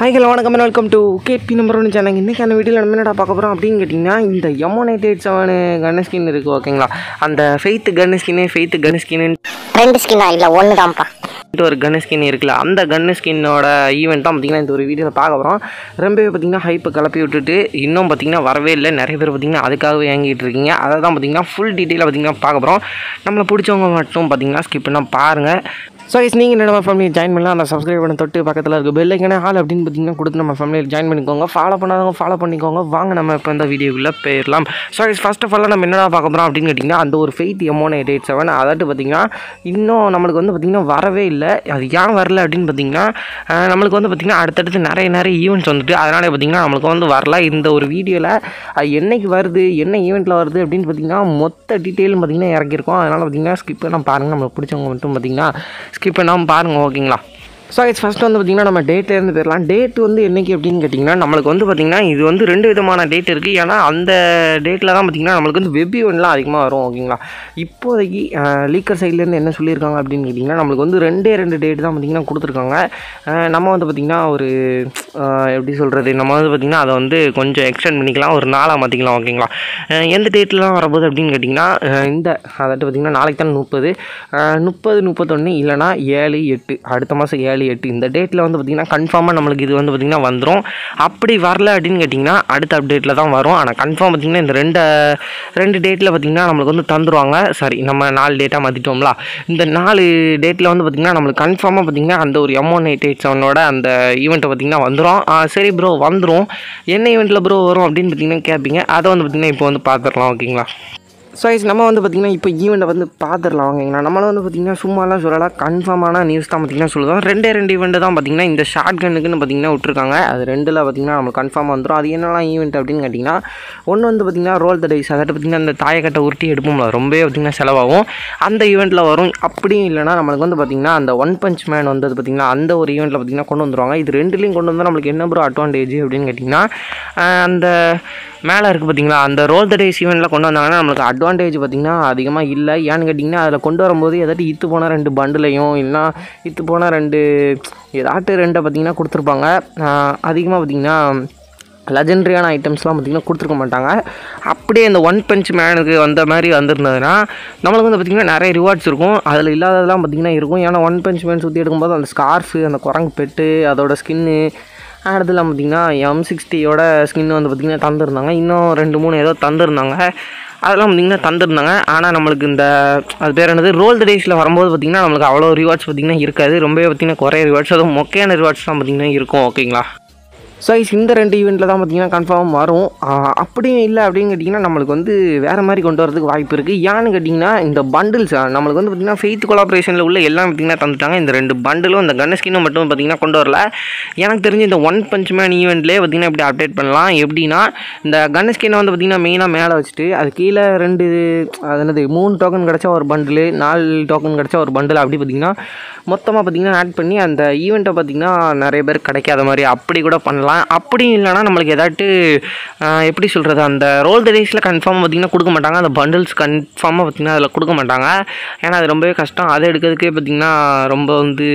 Hi hello வணக்கம் welcome to KP number ஒன்று channel இன்றைக்கான வீடியோவில் நம்ம என்னடா பார்க்க போகிறோம் அப்படின்னு கேட்டிங்கன்னா இந்த எமோனைட்டேட் செவன் கன் ஸ்கின் இருக்குது ஓகேங்களா அந்த ஃபெய்த் கன் ஸ்கின்னு ஃபெய்த் கன் ஸ்கின்னு ரெண்டு ஸ்கின்னா இல்லை ஒன்று தான்ப்பா ஒரு கன் ஸ்கின் இருக்குல்ல அந்த கன் ஸ்கின்னோட ஈவெண்ட் தான் பார்த்திங்கன்னா இந்த ஒரு வீடியோவில் பார்க்க போகிறோம் ரொம்பவே பார்த்திங்கன்னா ஹைப்பை கிளப்பி விட்டுட்டு இன்னும் பார்த்திங்கன்னா வரவே இல்லை நிறைய பேர் பார்த்திங்கன்னா அதுக்காகவே ஏங்கிட்டு இருக்கீங்க அதை தான் பார்த்திங்கன்னா ஃபுல் டீட்டெயிலாக பார்த்திங்கன்னா பார்க்க போகிறோம் நம்மளை பிடிச்சவங்க மட்டும் பார்த்திங்கன்னா ஸ்கிப் பண்ணால் பாருங்கள் ஸோ இஸ் நீங்கள் நம்ம ஃபேமிலி ஜாயின் பண்ணலாம் அந்த சப்ஸ்கிரைப் பண்ண தொட்டு பக்கத்தில் இருக்க பெல் ஐக்கனே ஹால் அப்படின்னு பார்த்தீங்கன்னா கொடுத்து நம்ம ஃபேமிலியில் ஜாயின் பண்ணிக்கோங்க ஃபாலோ பண்ணாதவங்க ஃபாலோ பண்ணிக்கோங்க வாங்க நம்ம இப்போ இந்த வீடியோக்குள்ளே போயிடலாம் so is first of all நம்ம என்னடா பார்க்க போகிறோம் அப்படின்னு கேட்டிங்கன்னா அந்த ஒரு faith M one eight eight seven அதாட்டு பார்த்திங்கன்னா இன்னும் நம்மளுக்கு வந்து பார்த்திங்கன்னா வரவே இல்லை அது ஏன் வரல அப்படின்னு பார்த்தீங்கன்னா அஹ், நம்மளுக்கு வந்து பார்த்திங்கன்னா அடுத்தடுத்து நிறைய நிறைய ஈவெண்ட்ஸ் வந்துட்டு அதனால பார்த்திங்கன்னா நம்மளுக்கு வந்து வரல இந்த ஒரு வீடியோவில் அது என்னைக்கு வருது என்ன ஈவெண்ட்டில் வருது அப்படின்னு பார்த்தீங்கன்னா மொத்த டீட்டெயிலும் பார்த்திங்கன்னா இறக்கியிருக்கோம் அதனால் பார்த்திங்கன்னா ஸ்கிப் பண்ணால் பாருங்கள் நம்மளுக்கு பிடிச்சவங்க மட்டும் பார்த்திங்கன்னா ஸ்கிப் பண்ணாமல் பாருங்கள் ஓகேங்களா ஸோ இட்ஸ் ஃபஸ்ட் வந்து பார்த்திங்கன்னா நம்ம டேட்லேருந்து போயிடலாம் டேட் வந்து என்னைக்கு அப்படின்னு கேட்டிங்கன்னா நம்மளுக்கு வந்து பார்த்திங்கன்னா இது வந்து ரெண்டு விதமான டேட் இருக்குது ஏன்னா அந்த டேட்டில் தான் பார்த்திங்கன்னா நம்மளுக்கு வந்து வெப் ஈவெண்ட்லாம் அதிகமாக வரும் ஓகேங்களா இப்போதைக்கு லீக்கர் சைட்லேருந்து என்ன சொல்லியிருக்காங்க அப்படின்னு கேட்டிங்கன்னா நம்மளுக்கு வந்து ரெண்டே ரெண்டு டேட் தான் பார்த்திங்கன்னா கொடுத்துருக்காங்க அஹ் நம்ம வந்து பார்த்திங்கன்னா ஒரு அஹ் எப்படி சொல்கிறது நம்ம வந்து பார்த்திங்கன்னா அதை வந்து கொஞ்சம் எக்ஸ்டெண்ட் பண்ணிக்கலாம் ஒரு நாளாக மாற்றிக்கலாம் ஓகேங்களா அஹ் எந்த டேட்லாம் வரப்போகுது அப்படின்னு கேட்டிங்கன்னா அஹ் இந்த அதாட்டு பார்த்திங்கன்னா நாளைக்கு தான் முப்பது முப்பது முப்பத்தொன்று இல்லைனா ஏழு எட்டு அடுத்த மாதம் ஏழு எட்டு இந்த டேட்டில் வந்து பார்த்திங்கன்னா கன்ஃபார்மாக நம்மளுக்கு இது வந்து பார்த்திங்கன்னா வந்துடும் அப்படி வரல அப்படின்னு கேட்டிங்கன்னா அடுத்த அப்டேட்டில் தான் வரும் ஆனால் கன்ஃபார்ம் பார்த்திங்கன்னா இந்த ரெண்டு ரெண்டு டேட்டில் பார்த்திங்கன்னா நம்மளுக்கு வந்து தந்துருவாங்க சாரி நம்ம நாலு டேட்டாக மாற்றிட்டோம்ல இந்த நாலு டேட்டில் வந்து பார்த்திங்கன்னா நம்மளுக்கு கன்ஃபார்மாக பார்த்திங்கன்னா அந்த ஒரு எம்ஒன் எயிட் எயிட் செவனோட அந்த ஈவெண்ட்டை பார்த்திங்கன்னா வந்துடும் சரி ப்ரோ வந்துடும் என்ன ஈவெண்ட்டில் ப்ரோ வரும் அப்படின்னு பார்த்திங்கன்னா கேட்பீங்க அதை வந்து பார்த்திங்கன்னா இப்போ வந்து பார்த்துடலாம் ஓகேங்களா ஸோ ஐஸ் நம்ம வந்து பார்த்திங்கன்னா இப்போ ஈவெண்ட்டை வந்து பார்த்துடலாம் ஓகேங்களா நம்மளும் வந்து பார்த்திங்கன்னா சும்மாலாம் சொல்லலாம் கன்ஃபார்மான நியூஸ் தான் பார்த்திங்கன்னா சொல்லுவோம் ரெண்டே ரெண்டு ஈவெண்ட்டு தான் பார்த்திங்கன்னா இந்த ஷார்ட் கன்னுக்குன்னு பார்த்திங்கன்னா விட்ருக்காங்க அது ரெண்டில் பார்த்திங்கன்னா நம்மளுக்கு கன்ஃபார்மாக வந்துடும் அது என்னெல்லாம் ஈவெண்ட் அப்படின்னு கேட்டிங்கன்னா ஒன்று வந்து பார்த்திங்கன்னா ரோல் த டைஸ் அதாவது பார்த்திங்கன்னா இந்த தாயக்கட்டை உருட்டி எடுப்போம்ல ரொம்பவே பார்த்திங்கன்னா செலவாகும் அந்த ஈவெண்ட்டில் வரும் அப்படியும் இல்லைனா நம்மளுக்கு வந்து பார்த்திங்கன்னா அந்த ஒன் பஞ்ச் மேன் வந்தது பார்த்திங்கன்னா அந்த ஒரு ஈவெண்ட்டில் பார்த்திங்கன்னா கொண்டு வந்துருவாங்க இது ரெண்டுலேயும் கொண்டு வந்தால் நம்மளுக்கு என்ன ப்ரோ அட்வான்டேஜ் அப்படின்னு கேட்டிங்கன்னா ஆஹ் அந்த மேலே இருக்குது பார்த்தீங்களா அந்த ரோல் த டேஸ் ஈவெண்ட்டில் கொண்டு வந்தாங்கன்னா நம்மளுக்கு அட்வான்டேஜ் பார்த்திங்கன்னா அதிகமாக இல்லை ஏன்னு கேட்டிங்கன்னா அதில் கொண்டு வரும்போது ஏதாட்டி இத்து போன ரெண்டு பண்டுலையும் இல்லைனா இத்து போன ரெண்டு ஏதாட்டு ரெண்டை பார்த்திங்கன்னா கொடுத்துருப்பாங்க அதிகமாக பார்த்திங்கன்னா லெஜெண்ட்ரியான ஐட்டம்ஸ்லாம் பார்த்திங்கன்னா கொடுத்துருக்க மாட்டாங்க அப்படியே இந்த ஒன் பஞ்ச் மேனுக்கு வந்த மாதிரி வந்திருந்ததுன்னா நம்மளுக்கு வந்து பார்த்திங்கன்னா நிறைய ரிவார்ட்ஸ் இருக்கும் அதில் இல்லாததெல்லாம் பார்த்திங்கன்னா இருக்கும் ஏன்னா ஒன் பஞ்ச் மேன் சுற்றி எடுக்கும்போது அந்த ஸ்கார்ஃபு அந்த குரங்கு பெட்டு அதோட ஸ்கின்னு அடுத்தலாம் பார்த்திங்கன்னா எம் சிக்ஸ்டியோட ஸ்கின் வந்து பார்த்திங்கன்னா தந்திருந்தாங்க இன்னும் ரெண்டு மூணு ஏதோ தந்திருந்தாங்க அதெல்லாம் பார்த்திங்கன்னா தந்திருந்தாங்க ஆனால் நம்மளுக்கு இந்த அது பேர் என்னது ரோல் த டேஸில் வரும்போது பார்த்திங்கன்னா நம்மளுக்கு அவ்வளோ ரிவார்ட்ஸ் பார்த்திங்கன்னா இருக்காது ரொம்பவே பார்த்திங்கன்னா குறைய ரிவார்ட்ஸ் அதுவும் மொக்கையான ரிவார்ட்ஸ் தான் பார்த்திங்கன்னா இருக்கும் ஓகேங்களா ஸோ இந்த ரெண்டு ஈவெண்ட்டில் தான் பார்த்தீங்கன்னா கன்ஃபார்ம் வரும் ஆஹ் அப்படியும் இல்லை அப்படின்னு கேட்டிங்கன்னா நம்மளுக்கு வந்து வேறு மாதிரி கொண்டு வரதுக்கு வாய்ப்பு இருக்குது ஏன்னு கேட்டிங்கன்னா இந்த பண்டில்ஸ் நம்மளுக்கு வந்து பார்த்திங்கன்னா ஃபெய்த் கொலாபரேஷனில் உள்ள எல்லாம் பார்த்திங்கன்னா தந்துட்டாங்க இந்த ரெண்டு பண்டிலும் இந்த கன் ஸ்கின்னும் மட்டும் பார்த்திங்கன்னா கொண்டு வரல எனக்கு தெரிஞ்சு இந்த ஒன் பஞ்ச் மேன் ஈவெண்ட்லேயே பார்த்திங்கன்னா இப்படி அப்டேட் பண்ணலாம் எப்படின்னா இந்த கன் ஸ்கின்னை வந்து பார்த்திங்கன்னா மெயினாக மேலே வச்சுட்டு அது கீழே ரெண்டு அது என்னது மூணு டோக்கன் கிடச்சா ஒரு பண்டில் நாலு டோக்கன் கிடச்சா ஒரு பண்டில் அப்படி பார்த்திங்கன்னா மொத்தமாக பார்த்திங்கன்னா ஆட் பண்ணி அந்த ஈவெண்ட்டை பார்த்திங்கன்னா நிறைய பேர் கிடைக்காத மாதிரி அப்படி கூட பண்ணலாம் அப்படியும் இல்லைனா நம்மளுக்கு ஏதாட்டு ஆஹ், எப்படி சொல்கிறது அந்த ரோல் த டேஸில் கன்ஃபார்மாக பார்த்திங்கன்னா கொடுக்க மாட்டாங்க அந்த பண்டில்ஸ் கன்ஃபார்மாக பார்த்திங்கன்னா அதில் கொடுக்க மாட்டாங்க ஏன்னா அது ரொம்பவே கஷ்டம் அதை எடுக்கிறதுக்கே பார்த்திங்கன்னா ரொம்ப வந்து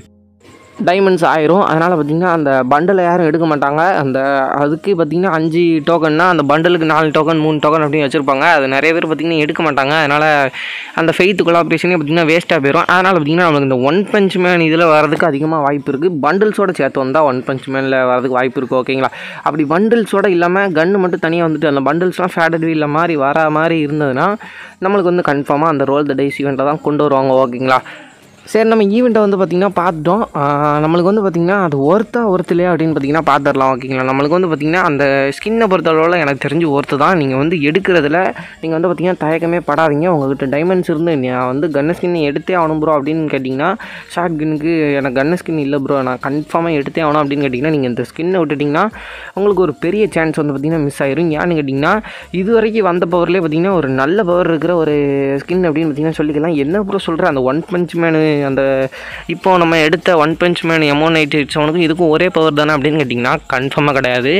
டைமண்ட்ஸ் ஆயிரும் அதனால் பார்த்திங்கன்னா அந்த பண்டலை யாரும் எடுக்க மாட்டாங்க அந்த அதுக்கு பார்த்திங்கன்னா அஞ்சு டோக்கன்னா அந்த பண்டலுக்கு நாலு டோக்கன் மூணு டோக்கன் அப்படின்னு வச்சுருப்பாங்க அது நிறைய பேர் பார்த்திங்கன்னா எடுக்க மாட்டாங்க அதனால் அந்த ஃபெய்த் கொலாபரேஷனே பார்த்திங்கன்னா வேஸ்ட்டாக போயிடும் அதனால் பார்த்திங்கன்னா நம்மளுக்கு இந்த ஒன் பஞ்ச் மேன் இதில் வரதுக்கு அதிகமாக வாய்ப்பு இருக்குது பண்டில்ஸோட சேர்த்து வந்தால் ஒன் பஞ்ச் மேனில் வரதுக்கு வாய்ப்பு இருக்குது ஓகேங்களா அப்படி பண்டில்ஸோட இல்லாமல் கன்று மட்டும் தனியாக வந்துட்டு அந்த பண்டில்ஸ்லாம் ஃபேடட் வீலில் மாதிரி வர மாதிரி இருந்ததுன்னா நம்மளுக்கு வந்து கன்ஃபார்மாக அந்த ரோல் த டைஸ் ஈவெண்ட்டை தான் கொண்டு வருவாங்க ஓகேங்களா சரி நம்ம ஈவெண்ட்டை வந்து பார்த்திங்கன்னா பார்த்துட்டோம் ஆஹ் நம்மளுக்கு வந்து பார்த்திங்கன்னா அது ஒர்த்தா ஒர்த்துலையா அப்படின்னு பார்த்திங்கன்னா பார்த்துடலாம் ஓகேங்களா நம்மளுக்கு வந்து பார்த்திங்கன்னா அந்த ஸ்கின்னை பொறுத்தளவில் எனக்கு தெரிஞ்சு ஒர்த்து தான் நீங்கள் வந்து எடுக்கிறதுல நீங்கள் வந்து பார்த்திங்கன்னா தயக்கமே படாதீங்க உங்கள்கிட்ட டைமண்ட்ஸ் இருந்து நான் வந்து கன்னு ஸ்கின் எடுத்தே ஆகணும் ப்ரோ அப்படின்னு கேட்டிங்கன்னா ஷார்ட் கன்னுக்கு எனக்கு கன்னு ஸ்கின் இல்லை ப்ரோ நான் கன்ஃபார்மாக எடுத்தே ஆகணும் அப்படின்னு கேட்டிங்கன்னா நீங்கள் இந்த ஸ்கின்னை விட்டுட்டிங்கன்னா உங்களுக்கு ஒரு பெரிய சான்ஸ் வந்து பார்த்திங்கன்னா மிஸ் ஆயிரும் ஏன்னு கேட்டிங்கன்னா இது வரைக்கும் வந்த பவர்லேயே பார்த்திங்கன்னா ஒரு நல்ல பவர் இருக்கிற ஒரு ஸ்கின் அப்படின்னு பார்த்திங்கன்னா சொல்லிக்கலாம் என்ன ப்ரோ சொல்கிற அந்த ஒன் பஞ்ச் மேனு அந்த இப்போ நம்ம எடுத்த ஒன் பஞ்ச் மேன் எமோ நைட் அவனுக்கும் இதுக்கும் ஒரே பவர் தானே அப்படின்னு கேட்டிங்கன்னா கன்ஃபார்மாக கிடையாது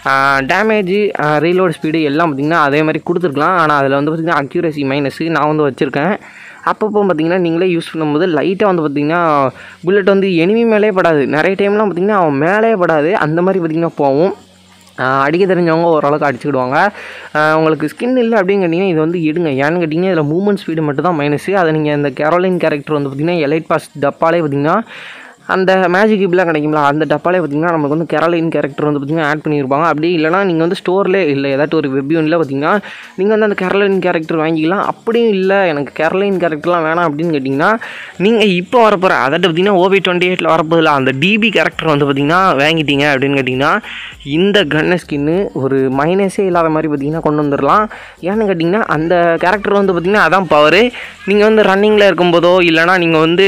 டேமேஜ் ரீலோட் ஸ்பீடு எல்லாம் பார்த்திங்கன்னா அதே மாதிரி கொடுத்துருக்கலாம் ஆனால் அதில் வந்து பார்த்திங்கன்னா அக்யூரசி மைனஸ் நான் வந்து வச்சுருக்கேன் அப்பப்போ பார்த்தீங்கன்னா நீங்களே யூஸ் பண்ணும்போது லைட்டாக வந்து பார்த்தீங்கன்னா புல்லட் வந்து எனிமி மேலே படாது நிறைய டைம்லாம் பார்த்தீங்கன்னா அவன் மேலே படாது அந்த மாதிரி பார்த்தீங்கன்னா போகும் ஆஹ் அடிக்க தெரிஞ்சவங்க ஓரளவுக்கு அடிச்சுக்கிடுவாங்க ஆஹ் உங்களுக்கு ஸ்கின் இல்லை அப்படின்னு கேட்டிங்கன்னா இது வந்து எடுங்க ஏன்னு கேட்டிங்கன்னா இதில் மூவ்மெண்ட் ஸ்பீடு மட்டும் தான் மைனஸு அதை நீங்கள் இந்த கேரோலின் கேரக்டர் வந்து பார்த்திங்கன்னா எலைட் பாஸ் டப்பாலே பார்த்தீங்கன்னா அந்த மேஜிக் இப்பெலாம் கிடைக்கும்ல அந்த டப்பாலே பார்த்தீங்கன்னா நமக்கு வந்து கேரளின் கேரக்டர் வந்து பார்த்திங்கன்னா ஆட் பண்ணியிருப்பாங்க அப்படி இல்லைனா நீங்கள் வந்து ஸ்டோர்லேயே இல்லை ஏதாச்சும் ஒரு வெப்யூனில் பார்த்தீங்கன்னா நீங்கள் வந்து அந்த கேரளின் கேரக்டர் வாங்கிக்கலாம் அப்படியும் இல்லை எனக்கு கேரளின் கேரக்டர்லாம் வேணாம் அப்படின்னு கேட்டிங்கன்னா நீங்கள் இப்போ வரப்போகிற அதாவது பார்த்தீங்கன்னா ஓபி டுவெண்ட்டி எயிட்டில் வரப்போதில்ல அந்த டிபி கேரக்டர் வந்து பார்த்திங்கன்னா வாங்கிட்டீங்க அப்படின்னு கேட்டிங்கன்னா இந்த கன்ன ஸ்கின்னு ஒரு மைனஸே இல்லாத மாதிரி பார்த்தீங்கன்னா கொண்டு வந்துடலாம் ஏன்னு கேட்டிங்கன்னா அந்த கேரக்டர் வந்து பார்த்திங்கன்னா அதான் பவரு நீங்கள் வந்து ரன்னிங்கில் இருக்கும்போதோ இல்லைனா நீங்கள் வந்து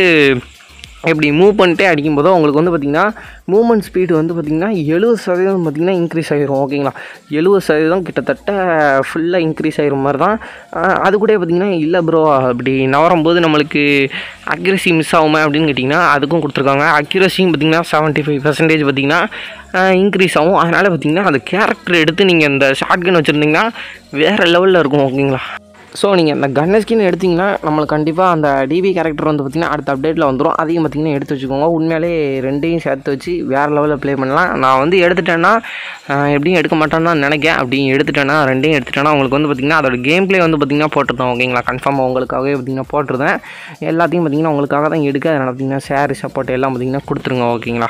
இப்படி மூவ் பண்ணிட்டே அடிக்கும்போதோ உங்களுக்கு வந்து பார்த்திங்கன்னா மூவ்மெண்ட் ஸ்பீடு வந்து பார்த்திங்கன்னா எழுபது சதவீதம் பார்த்திங்கன்னா இன்க்ரீஸ் ஆகிரும் ஓகேங்களா எழுபது சதவீதம் கிட்டத்தட்ட ஃபுல்லாக இன்க்ரீஸ் ஆகிற மாதிரி தான் ஆஹ் அது கூட பார்த்திங்கன்னா இல்லை ப்ரோ அப்படி நவரும்போது நம்மளுக்கு அக்யூரசி மிஸ் ஆகுமே அப்படின்னு கேட்டிங்கன்னா அதுக்கும் கொடுத்துருக்காங்க அக்யூரஸியும் பார்த்திங்கன்னா செவன்ட்டி ஃபைவ் பர்சன்டேஜ் பார்த்திங்கன்னா இன்க்ரீஸ் ஆகும் அதனால் பார்த்திங்கன்னா அந்த கேரக்டர் எடுத்து நீங்கள் இந்த ஷார்ட் கன் வச்சுருந்தீங்கன்னா வேறு லெவலில் இருக்கும் ஓகேங்களா ஸோ நீங்கள் அந்த கன்ன ஸ்கின் எடுத்திங்கன்னா நம்மளுக்கு கண்டிப்பாக அந்த டிபி கேரக்டர் வந்து பார்த்திங்கன்னா அடுத்த அப்டேட்டில் வந்துடும் அதையும் பார்த்திங்கன்னா எடுத்து வச்சுக்கோங்க உண்மையிலே ரெண்டையும் சேர்த்து வச்சு வேறு லெவலில் ப்ளே பண்ணலாம் நான் வந்து எடுத்துட்டேன்னா ஆஹ், எப்படியும் எடுக்க மாட்டேன்னு தான் நினைக்கிறேன் அப்படி எடுத்துட்டேன்னா ரெண்டையும் எடுத்துட்டேன்னா உங்களுக்கு வந்து பார்த்திங்கன்னா அதோட கேம் ப்ளே வந்து பார்த்திங்கன்னா போட்டிருந்தோம் ஓகேங்களா கன்ஃபார்மாக உங்களுக்காகவே பார்த்திங்கன்னா போட்டிருந்தேன் எல்லாத்தையும் பார்த்திங்கன்னா உங்களுக்காக தான் எடுக்க அதனால் பார்த்திங்கன்னா ஷேர் சப்போர்ட் எல்லாம் பார்த்திங்கன்னா கொடுத்துருங்க ஓகேங்களா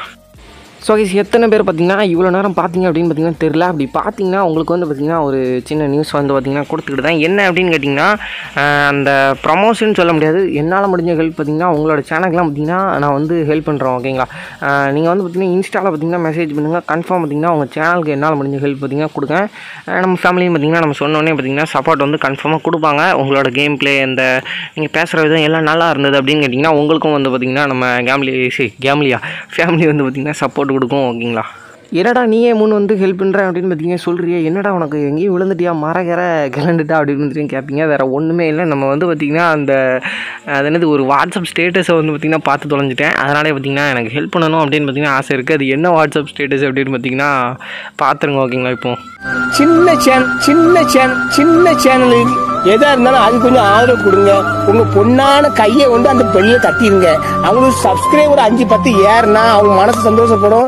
ஸோ guys எத்தனை பேர் பார்த்தீங்கன்னா இவ்வளோ நேரம் பார்த்தீங்க அப்படின்னு பார்த்தீங்கன்னா தெரில அப்படி பார்த்தீங்கன்னா உங்களுக்கு வந்து பார்த்தீங்கன்னா ஒரு சின்ன நியூஸ் வந்து பார்த்தீங்கன்னா கொடுத்துக்கிட்டு தான் என்ன அப்படின்னு கேட்டிங்கன்னா ஆஹ் அந்த ப்ரமோஷன் சொல்ல முடியாது என்னால் முடிஞ்ச ஹெல்ப் பார்த்தீங்கன்னா உங்களோட சேனலுக்குலாம் பார்த்தீங்கன்னா நான் வந்து ஹெல்ப் பண்ணுறேன் ஓகேங்களா நீங்கள் வந்து பார்த்தீங்கன்னா இன்ஸ்டாவில் பார்த்தீங்கன்னா மெசேஜ் பண்ணுங்கள் கன்ஃபார்ம் பார்த்தீங்கன்னா உங்கள் சேனலுக்கு என்னால் முடிஞ்ச ஹெல்ப் பார்த்தீங்கன்னா கொடுங்க ஆஹ் நம்ம ஃபேமிலியும் பார்த்தீங்கன்னா நம்ம சொன்னோன்னே பார்த்தீங்கன்னா சப்போர்ட் வந்து கன்ஃபார்மாக கொடுப்பாங்க உங்களோட கேம் ப்ளே அந்த நீங்கள் பேசுகிற விதம் எல்லாம் நல்லா இருந்தது அப்படின்னு கேட்டிங்கன்னா உங்களுக்கும் வந்து பார்த்தீங்கன்னா நம்ம கேம்லி சி கேம்லியா ஃபேமிலி வந்து பார்த்தீங்கன்னா சப்போர்ட் கொடுக்கும் ஓகேங்களா என்னடா நீயே முன் வந்து ஹெல்ப் பண்ணுறேன் அப்படின்னு பார்த்தீங்கன்னா சொல்கிறியே என்னடா உனக்கு எங்கேயும் விழுந்துட்டியா மரகர கிளண்டுட்டா அப்படின்னு வந்து கேட்பீங்க வேறு ஒன்றுமே இல்லை நம்ம வந்து பார்த்திங்கன்னா அந்த அது என்னது ஒரு வாட்ஸ்அப் ஸ்டேட்டஸை வந்து பார்த்திங்கன்னா பார்த்து தொலைஞ்சிட்டேன் அதனாலே பார்த்திங்கன்னா எனக்கு ஹெல்ப் பண்ணணும் அப்படின்னு பார்த்தீங்கன்னா ஆசை இருக்குது அது என்ன வாட்ஸ்அப் ஸ்டேட்டஸ் அப்படின்னு பார்த்தீங்கன்னா பார்த்துருங்க ஓகேங்களா இப்போ சின்ன சேனல் சின்ன சேனல் சின்ன சேனல் எதா இருந்தாலும் அது கொஞ்சம் ஆதரவு கொடுங்க உங்க பொண்ணான கையை கொண்டு அந்த பெண்ணியை தட்டிடுங்க அவங்களுக்கு சப்ஸ்கிரைபர் அஞ்சு பத்து ஏறுனா அவங்க மனசு சந்தோஷப்படும்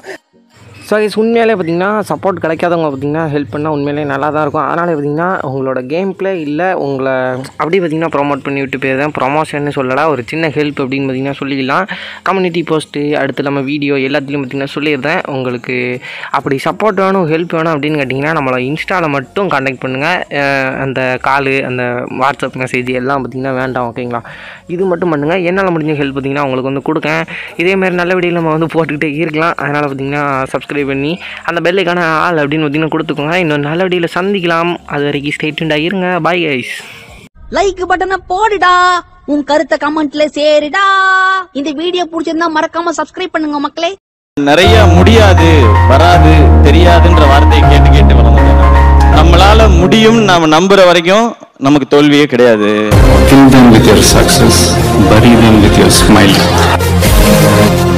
ஸோ இது உண்மையிலே பார்த்தீங்கன்னா சப்போர்ட் கிடைக்காதவங்க பார்த்தீங்கன்னா ஹெல்ப் பண்ணால் உண்மையிலே நல்லா தான் இருக்கும் அதனால் பார்த்தீங்கன்னா உங்களோட கேம் ப்ளே இல்லை உங்களை அப்படி பார்த்தீங்கன்னா ப்ரோமோட் பண்ணி விட்டு போயிருந்தேன் ப்ரொமோஷன் சொல்லலை ஒரு சின்ன ஹெல்ப் அப்படின்னு பார்த்தீங்கன்னா சொல்லிக்கலாம் கம்யூனிட்டி போஸ்ட்டு அடுத்து நம்ம வீடியோ எல்லாத்துலேயும் பார்த்தீங்கன்னா சொல்லியிருந்தேன் உங்களுக்கு அப்படி சப்போர்ட் வேணும் ஹெல்ப் வேணும் அப்படின்னு கேட்டிங்கன்னா நம்மளை இன்ஸ்டாவில் மட்டும் காண்டாக்ட் பண்ணுங்கள் அந்த காலு அந்த வாட்ஸ்அப் மெசேஜ் எல்லாம் பார்த்தீங்கன்னா வேண்டாம் ஓகேங்களா இது மட்டும் பண்ணுங்கள் என்னால் முடிஞ்ச ஹெல்ப் பார்த்தீங்கன்னா உங்களுக்கு வந்து கொடுக்கேன் இதேமாதிரி நல்ல வீடியோ நம்ம வந்து போட்டுக்கிட்டே இருக்கலாம் அதனால் பார்த்தீங்கன்னா சப்ஸ்கிரைப் பண்ணி அந்த பெல்லைக்கான ஆள் அப்படின்னு பார்த்தீங்கன்னா கொடுத்துக்கோங்க இன்னொரு நல்ல வீடியோவில் சந்திக்கலாம் அது வரைக்கும் ஸ்டேட்மெண்ட்டாக இருங்க பாய் கைஸ் லைக் பட்டனை போடுடா உன் கருத்தை கமெண்ட்ல சேருடா இந்த வீடியோ பிடிச்சிருந்தா மறக்காம சப்ஸ்கிரைப் பண்ணுங்க மக்களே நிறைய முடியாது வராது தெரியாதுன்ற வார்த்தையை கேட்டு கேட்டு வளர்ந்தேன் நானு. நம்மளால முடியும் நாம நம்புற வரைக்கும் நமக்கு தோல்வியே கிடையாது Kill them with your success, bury them with your smile.